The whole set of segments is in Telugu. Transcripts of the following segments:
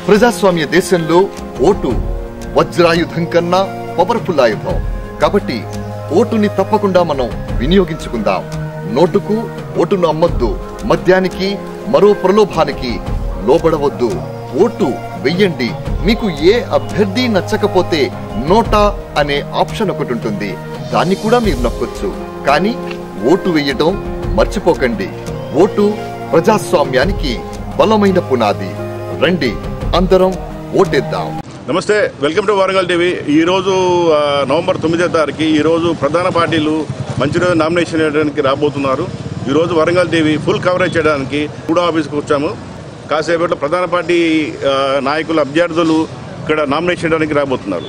ప్రజాస్వామ్య దేశంలో ఓటు వజ్రాయుధం కన్నా పవర్ఫుల్ ఆయుధం కాబట్టి ఓటుని తప్పకుండా మనం వినియోగించుకుందాం నోటుకు ఓటును అమ్మొద్దు మద్యానికి మరో ప్రలోభానికి లోబడవద్దు ఓటు వెయ్యండి మీకు ఏ అభ్యర్థి నచ్చకపోతే నోటా అనే ఆప్షన్ ఒకటి ఉంటుంది దాన్ని కూడా మీరు నొక్కొచ్చు కానీ ఓటు వేయడం మర్చిపోకండి ఓటు ప్రజాస్వామ్యానికి బలమైన పునాది రండి అందరం ఓటేద్దాం నమస్తే వెల్కమ్ టు వరంగల్ టీవీ ఈ రోజు ఆ, నవంబర్ తొమ్మిదో తారీఖు ఈ రోజు ప్రధాన పార్టీలు మంచి రోజు నామినేషన్ చేయడానికి రాబోతున్నారు ఈ రోజు వరంగల్ టీవీ ఫుల్ కవరేజ్ చేయడానికి కూడా ఆఫీస్కి వచ్చాము కాసేపట్లో ప్రధాన పార్టీ ఆ, నాయకులు అభ్యర్థులు ఇక్కడ నామినేషన్ చేయడానికి రాబోతున్నారు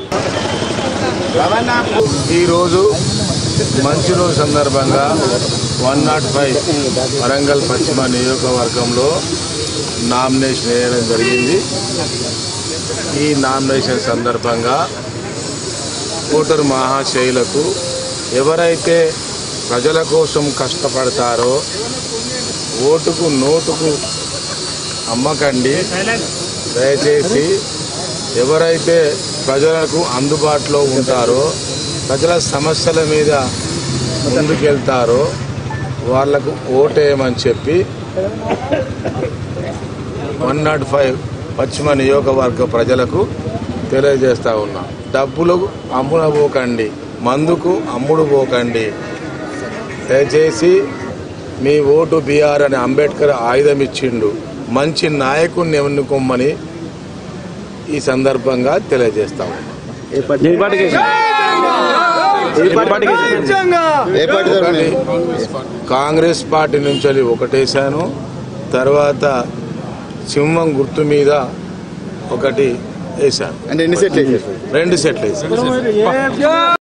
ఈరోజు మంచి రోజు సందర్భంగా వన్ నాట్ ఫైవ్ వరంగల్ పశ్చిమ నియోజకవర్గంలో నామినేషన్ వేయడం జరిగింది ఈ నామినేషన్ సందర్భంగా ఓటరు మహాశైలకు ఎవరైతే ప్రజల కోసం కష్టపడతారో ఓటుకు నోటుకు అమ్మకండి దయచేసి ఎవరైతే ప్రజలకు అందుబాటులో ఉంటారో ప్రజల సమస్యల మీద ముందుకెళ్తారో వాళ్లకు ఓటేయమని చెప్పి వన్ నాట్ ఫైవ్ పశ్చిమ నియోజకవర్గ ప్రజలకు తెలియజేస్తా ఉన్నా డబ్బులు అమ్మున పోకండి మందుకు అమ్ముడు పోకండి దయచేసి మీ ఓటు బీఆర్ అని అంబేద్కర్ ఆయుధం ఇచ్చిండు మంచి నాయకుడిని ఎన్నుకోమని ఈ సందర్భంగా తెలియజేస్తాం ఒకటి కాంగ్రెస్ పార్టీ నుంచి వెళ్ళి ఒకటేశాను తర్వాత సింహం గుర్తు మీద ఒకటి వేశాను అంటే ఎన్ని సెట్లు రెండు సెట్లు వేశాను